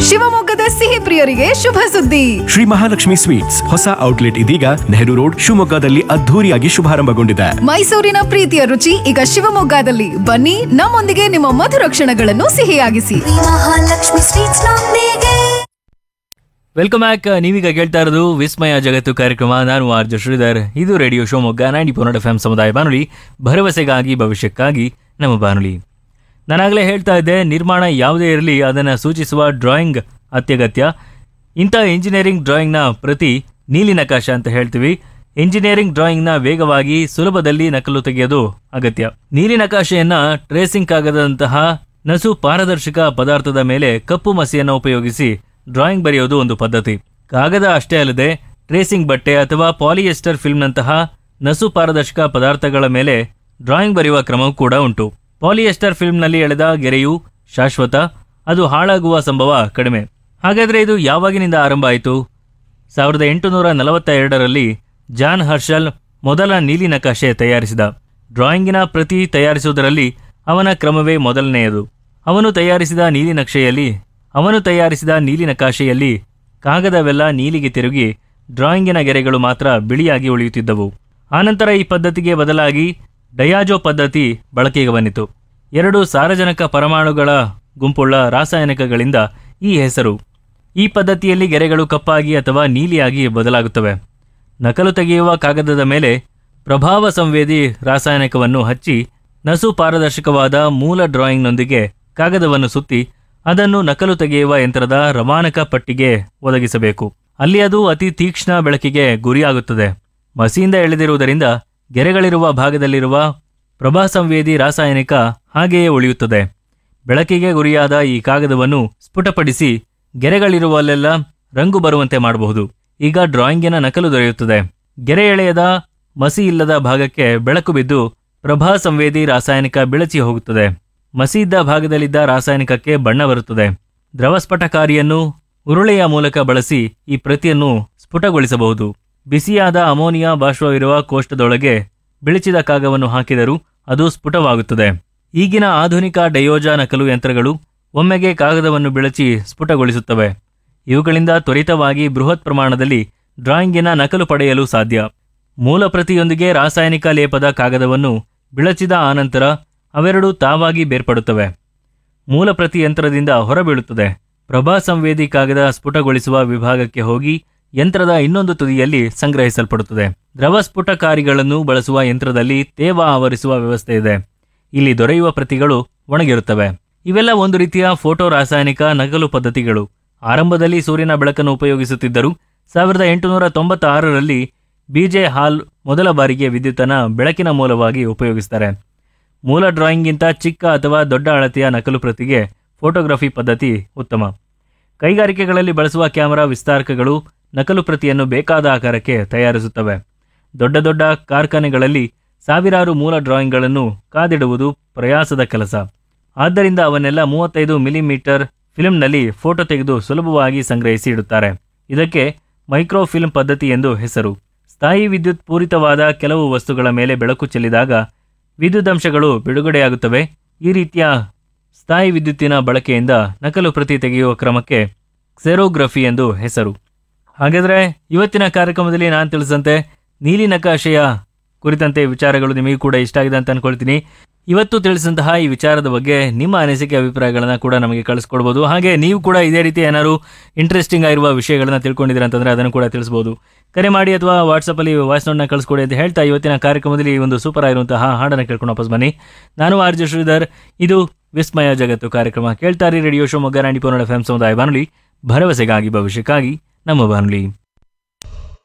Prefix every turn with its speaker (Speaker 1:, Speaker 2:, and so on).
Speaker 1: ಶಿವಮೊಗ್ಗದ ಸಿಹಿ ಪ್ರಿಯರಿಗೆ ಶುಭ ಸುದ್ದಿ
Speaker 2: ಶ್ರೀ ಮಹಾಲಕ್ಷ್ಮಿ ಸ್ವೀಟ್ಸ್ ಹೊಸ ಔಟ್ಲೆಟ್ ಇದೀಗ ನೆಹರು ರೋಡ್ ಶಿವಮೊಗ್ಗದಲ್ಲಿ ಅದ್ಧೂರಿಯಾಗಿ ಶುಭಾರಂಭಗೊಂಡಿದೆ
Speaker 1: ಮೈಸೂರಿನ ಪ್ರೀತಿಯ ರುಚಿ ಈಗ ಶಿವಮೊಗ್ಗದಲ್ಲಿ ಬನ್ನಿ ನಮ್ಮೊಂದಿಗೆ ನಿಮ್ಮ ಮಧುರ ಕ್ಷಣಗಳನ್ನು ಸಿಹಿಯಾಗಿಸಿ
Speaker 3: ಮಹಾಲಕ್ಷ್ಮಿ ಸ್ವೀಟ್ಸ್ ನೊಂದಿಗೆ
Speaker 4: ವೆಲ್ಕಮ್ ಬ್ಯಾಕ್ ನೀವೀಗ ಕೇಳ್ತಾ ಇರೋದು ವಿಸ್ಮಯ ಜಗತ್ತು ಕಾರ್ಯಕ್ರಮ ನಾನು ಆರ್ಜ ಶ್ರೀಧರ್ ಇದು radio Shivamogga ninety four F M ಸಮುದಾಯ ಬಾನುಲಿ ಭರವಸೆಗಾಗಿ ಭವಿಷ್ಯಕ್ಕಾಗಿ ನಮ್ಮ ಬಾನುಲಿ ನಾನಾಗಲೇ ಹೇಳ್ತಾ ಇದ್ದೆ ನಿರ್ಮಾಣ ಯಾವುದೇ ಇರಲಿ ಅದನ್ನು ಸೂಚಿಸುವ ಡ್ರಾಯಿಂಗ್ ಅತ್ಯಗತ್ಯ ಇಂಥ ಇಂಜಿನಿಯರಿಂಗ್ ಡ್ರಾಯಿಂಗ್ನ ಪ್ರತಿ ನೀಲಿ ನಕಾಶ ಅಂತ ಹೇಳ್ತೀವಿ ಇಂಜಿನಿಯರಿಂಗ್ ಡ್ರಾಯಿಂಗ್ನ ವೇಗವಾಗಿ ಸುಲಭದಲ್ಲಿ ನಕಲು ತೆಗೆಯೋದು ಅಗತ್ಯ ನೀಲಿ ನಕಾಶೆಯನ್ನ ಟ್ರೇಸಿಂಗ್ ಕಾಗದಂತಹ ನಸು ಪಾರದರ್ಶಕ ಪದಾರ್ಥದ ಮೇಲೆ ಕಪ್ಪು ಮಸಿಯನ್ನು ಉಪಯೋಗಿಸಿ ಡ್ರಾಯಿಂಗ್ ಬರೆಯೋದು ಒಂದು ಪದ್ಧತಿ ಕಾಗದ ಅಷ್ಟೇ ಅಲ್ಲದೆ ಟ್ರೇಸಿಂಗ್ ಬಟ್ಟೆ ಅಥವಾ ಪಾಲಿಯೆಸ್ಟರ್ ಫಿಲ್ಮ್ನಂತಹ ನಸು ಪಾರದರ್ಶಕ ಪದಾರ್ಥಗಳ ಮೇಲೆ ಡ್ರಾಯಿಂಗ್ ಬರೆಯುವ ಕ್ರಮವೂ ಕೂಡ ಉಂಟು ಪಾಲಿಯೆಸ್ಟರ್ ಫಿಲ್ಮ್ನಲ್ಲಿ ಎಳೆದ ಗೆರೆಯು ಶಾಶ್ವತ ಅದು ಹಾಳಾಗುವ ಸಂಭವ ಕಡಿಮೆ ಹಾಗಾದರೆ ಇದು ಯಾವಾಗಿನಿಂದ ಆರಂಭ ಆಯಿತು ಸಾವಿರದ ಎಂಟುನೂರ ನಲವತ್ತ ಎರಡರಲ್ಲಿ ಜಾನ್ ಹರ್ಷಲ್ ಮೊದಲ ನೀಲಿ ನಕಾಶೆ ತಯಾರಿಸಿದ ಡ್ರಾಯಿಂಗಿನ ಪ್ರತಿ ತಯಾರಿಸುವುದರಲ್ಲಿ ಅವನ ಕ್ರಮವೇ ಮೊದಲನೆಯದು ಅವನು ತಯಾರಿಸಿದ ನೀಲಿ ನಕ್ಷೆಯಲ್ಲಿ ಅವನು ತಯಾರಿಸಿದ ನೀಲಿ ನಕಾಶೆಯಲ್ಲಿ ಕಾಗದವೆಲ್ಲ ನೀಲಿಗೆ ತಿರುಗಿ ಡ್ರಾಯಿಂಗಿನ ಗೆರೆಗಳು ಮಾತ್ರ ಬಿಳಿಯಾಗಿ ಉಳಿಯುತ್ತಿದ್ದವು ಆನಂತರ ಈ ಪದ್ಧತಿಗೆ ಬದಲಾಗಿ ಡಯಾಜೋ ಪದ್ಧತಿ ಬಳಕೆಗೆ ಬಂದಿತು ಎರಡು ಸಾರಜನಕ ಪರಮಾಣುಗಳ ಗುಂಪುಳ್ಳ ರಾಸಾಯನಿಕಗಳಿಂದ ಈ ಹೆಸರು ಈ ಪದ್ಧತಿಯಲ್ಲಿ ಗೆರೆಗಳು ಕಪ್ಪಾಗಿ ಅಥವಾ ನೀಲಿಯಾಗಿ ಬದಲಾಗುತ್ತವೆ ನಕಲು ತೆಗೆಯುವ ಕಾಗದದ ಮೇಲೆ ಪ್ರಭಾವ ಸಂವೇದಿ ರಾಸಾಯನಿಕವನ್ನು ಹಚ್ಚಿ ನಸು ಪಾರದರ್ಶಕವಾದ ಮೂಲ ಡ್ರಾಯಿಂಗ್ನೊಂದಿಗೆ ಕಾಗದವನ್ನು ಸುತ್ತಿ ಅದನ್ನು ನಕಲು ತೆಗೆಯುವ ಯಂತ್ರದ ರವಾನಕ ಪಟ್ಟಿಗೆ ಒದಗಿಸಬೇಕು ಅಲ್ಲಿ ಅದು ಅತಿ ತೀಕ್ಷ್ಣ ಬೆಳಕಿಗೆ ಗುರಿಯಾಗುತ್ತದೆ ಮಸಿಯಿಂದ ಎಳೆದಿರುವುದರಿಂದ ಗೆರೆಗಳಿರುವ ಭಾಗದಲ್ಲಿರುವ ಪ್ರಭಾ ಸಂವೇದಿ ರಾಸಾಯನಿಕ ಹಾಗೆಯೇ ಉಳಿಯುತ್ತದೆ ಬೆಳಕಿಗೆ ಗುರಿಯಾದ ಈ ಕಾಗದವನ್ನು ಸ್ಫುಟಪಡಿಸಿ ಗೆರೆಗಳಿರುವಲ್ಲೆಲ್ಲ ರಂಗು ಬರುವಂತೆ ಮಾಡಬಹುದು ಈಗ ಡ್ರಾಯಿಂಗಿನ ನಕಲು ದೊರೆಯುತ್ತದೆ ಗೆರೆ ಎಳೆಯದ ಮಸಿ ಇಲ್ಲದ ಭಾಗಕ್ಕೆ ಬೆಳಕು ಬಿದ್ದು ಪ್ರಭಾ ಸಂವೇದಿ ರಾಸಾಯನಿಕ ಬೆಳಚಿ ಹೋಗುತ್ತದೆ ಮಸಿ ಇದ್ದ ಭಾಗದಲ್ಲಿದ್ದ ರಾಸಾಯನಿಕಕ್ಕೆ ಬಣ್ಣ ಬರುತ್ತದೆ ದ್ರವಸ್ಫಟಕಾರಿಯನ್ನು ಉರುಳೆಯ ಮೂಲಕ ಬಳಸಿ ಈ ಪ್ರತಿಯನ್ನು ಸ್ಫುಟಗೊಳಿಸಬಹುದು ಬಿಸಿಯಾದ ಅಮೋನಿಯಾ ಬಾಷ್ಪವಿರುವ ಕೋಷ್ಟದೊಳಗೆ ಬಿಳಿಚಿದ ಕಾಗವನ್ನು ಹಾಕಿದರೂ ಅದು ಸ್ಫುಟವಾಗುತ್ತದೆ ಈಗಿನ ಆಧುನಿಕ ಡಯೋಜ ನಕಲು ಯಂತ್ರಗಳು ಒಮ್ಮೆಗೆ ಕಾಗದವನ್ನು ಬೆಳಚಿ ಸ್ಫುಟಗೊಳಿಸುತ್ತವೆ ಇವುಗಳಿಂದ ತ್ವರಿತವಾಗಿ ಬೃಹತ್ ಪ್ರಮಾಣದಲ್ಲಿ ಡ್ರಾಯಿಂಗಿನ ನಕಲು ಪಡೆಯಲು ಸಾಧ್ಯ ಮೂಲ ಪ್ರತಿಯೊಂದಿಗೆ ರಾಸಾಯನಿಕ ಲೇಪದ ಕಾಗದವನ್ನು ಬಿಳಚಿದ ಆನಂತರ ಅವೆರಡೂ ತಾವಾಗಿ ಬೇರ್ಪಡುತ್ತವೆ ಮೂಲ ಪ್ರತಿ ಯಂತ್ರದಿಂದ ಹೊರಬೀಳುತ್ತದೆ ಪ್ರಭಾ ಸಂವೇದಿ ಕಾಗದ ಸ್ಫುಟಗೊಳಿಸುವ ವಿಭಾಗಕ್ಕೆ ಹೋಗಿ ಯಂತ್ರದ ಇನ್ನೊಂದು ತುದಿಯಲ್ಲಿ ಸಂಗ್ರಹಿಸಲ್ಪಡುತ್ತದೆ ದ್ರವ ಸ್ಫುಟಕಾರಿಗಳನ್ನು ಬಳಸುವ ಯಂತ್ರದಲ್ಲಿ ತೇವ ಆವರಿಸುವ ವ್ಯವಸ್ಥೆ ಇದೆ ಇಲ್ಲಿ ದೊರೆಯುವ ಪ್ರತಿಗಳು ಒಣಗಿರುತ್ತವೆ ಇವೆಲ್ಲ ಒಂದು ರೀತಿಯ ಫೋಟೋ ರಾಸಾಯನಿಕ ನಕಲು ಪದ್ಧತಿಗಳು ಆರಂಭದಲ್ಲಿ ಸೂರ್ಯನ ಬೆಳಕನ್ನು ಉಪಯೋಗಿಸುತ್ತಿದ್ದರು ಸಾವಿರದ ಎಂಟುನೂರ ತೊಂಬತ್ತಾರರಲ್ಲಿ ಬಿಜೆ ಹಾಲ್ ಮೊದಲ ಬಾರಿಗೆ ವಿದ್ಯುತ್ತನ್ನು ಬೆಳಕಿನ ಮೂಲವಾಗಿ ಉಪಯೋಗಿಸ್ತಾರೆ ಮೂಲ ಡ್ರಾಯಿಂಗ್ಗಿಂತ ಚಿಕ್ಕ ಅಥವಾ ದೊಡ್ಡ ಅಳತೆಯ ನಕಲು ಪ್ರತಿಗೆ ಫೋಟೋಗ್ರಫಿ ಪದ್ಧತಿ ಉತ್ತಮ ಕೈಗಾರಿಕೆಗಳಲ್ಲಿ ಬಳಸುವ ಕ್ಯಾಮೆರಾ ವಿಸ್ತಾರಕಗಳು ನಕಲು ಪ್ರತಿಯನ್ನು ಬೇಕಾದ ಆಕಾರಕ್ಕೆ ತಯಾರಿಸುತ್ತವೆ ದೊಡ್ಡ ದೊಡ್ಡ ಕಾರ್ಖಾನೆಗಳಲ್ಲಿ ಸಾವಿರಾರು ಮೂಲ ಡ್ರಾಯಿಂಗ್ಗಳನ್ನು ಕಾದಿಡುವುದು ಪ್ರಯಾಸದ ಕೆಲಸ ಆದ್ದರಿಂದ ಅವನ್ನೆಲ್ಲ ಮೂವತ್ತೈದು ಮಿಲಿಮೀಟರ್ ಫಿಲ್ಮ್ನಲ್ಲಿ ಫೋಟೋ ತೆಗೆದು ಸುಲಭವಾಗಿ ಸಂಗ್ರಹಿಸಿ ಇಡುತ್ತಾರೆ ಇದಕ್ಕೆ ಮೈಕ್ರೋ ಫಿಲ್ಮ್ ಪದ್ಧತಿ ಎಂದು ಹೆಸರು ಸ್ಥಾಯಿ ವಿದ್ಯುತ್ ಪೂರಿತವಾದ ಕೆಲವು ವಸ್ತುಗಳ ಮೇಲೆ ಬೆಳಕು ಚೆಲ್ಲಿದಾಗ ವಿದ್ಯುದಂಶಗಳು ಬಿಡುಗಡೆಯಾಗುತ್ತವೆ ಈ ರೀತಿಯ ಸ್ಥಾಯಿ ವಿದ್ಯುತ್ತಿನ ಬಳಕೆಯಿಂದ ನಕಲು ಪ್ರತಿ ತೆಗೆಯುವ ಕ್ರಮಕ್ಕೆ ಕ್ಸೆರೋಗ್ರಫಿ ಎಂದು ಹೆಸರು ಹಾಗಾದರೆ ಇವತ್ತಿನ ಕಾರ್ಯಕ್ರಮದಲ್ಲಿ ನಾನು ತಿಳಿಸಂತೆ ನೀಲಿ ನಕಾಶೆಯ ಕುರಿತಂತೆ ವಿಚಾರಗಳು ನಿಮಗೂ ಕೂಡ ಇಷ್ಟ ಆಗಿದೆ ಅಂತ ಅನ್ಕೊಳ್ತೀನಿ ಇವತ್ತು ತಿಳಿಸಿದಂತಹ ಈ ವಿಚಾರದ ಬಗ್ಗೆ ನಿಮ್ಮ ಅನಿಸಿಕೆ ಅಭಿಪ್ರಾಯಗಳನ್ನು ಕೂಡ ನಮಗೆ ಕಳಿಸ್ಕೊಡ್ಬೋದು ಹಾಗೆ ನೀವು ಕೂಡ ಇದೇ ರೀತಿ ಏನಾದ್ರು ಇಂಟ್ರೆಸ್ಟಿಂಗ್ ಆಗಿರುವ ವಿಷಯಗಳನ್ನ ತಿಳ್ಕೊಂಡಿದ್ದೀರಾ ಅಂತಂದ್ರೆ ಅದನ್ನು ಕೂಡ ತಿಳಿಸ್ಬೋದು ಕರೆ ಮಾಡಿ ಅಥವಾ ವಾಟ್ಸಪ್ಪಲ್ಲಿ ವಾಯ್ಸ್ ನೋಟ್ನ ಕಳಿಸ್ಕೊಡಿ ಅಂತ ಹೇಳ್ತಾ ಇವತ್ತಿನ ಕಾರ್ಯಕ್ರಮದಲ್ಲಿ ಈ ಒಂದು ಸೂಪರ್ ಆಗಿರುವಂತಹ ಹಾಡನ್ನು ಕೇಳ್ಕೊಂಡು ವಾಪಸ್ ಬನ್ನಿ ನಾನು ಆರ್ ಜೆ ಶ್ರೀಧರ್ ಇದು ವಿಸ್ಮಯ ಜಗತ್ತು ಕಾರ್ಯಕ್ರಮ ಕೇಳ್ತಾರೆ ರೇಡಿಯೋ ಶಿವಮೊಗ್ಗ ನಾಡಿ ಪೋನಡ ಎಫ್ ಎಂ ಸಮುದಾಯ ಬಾನುಲಿ ಭರವಸೆಗಾಗಿ ಭವಿಷ್ಯಕ್ಕಾಗಿ ನಮ್ಮ ಬಾನುಲಿ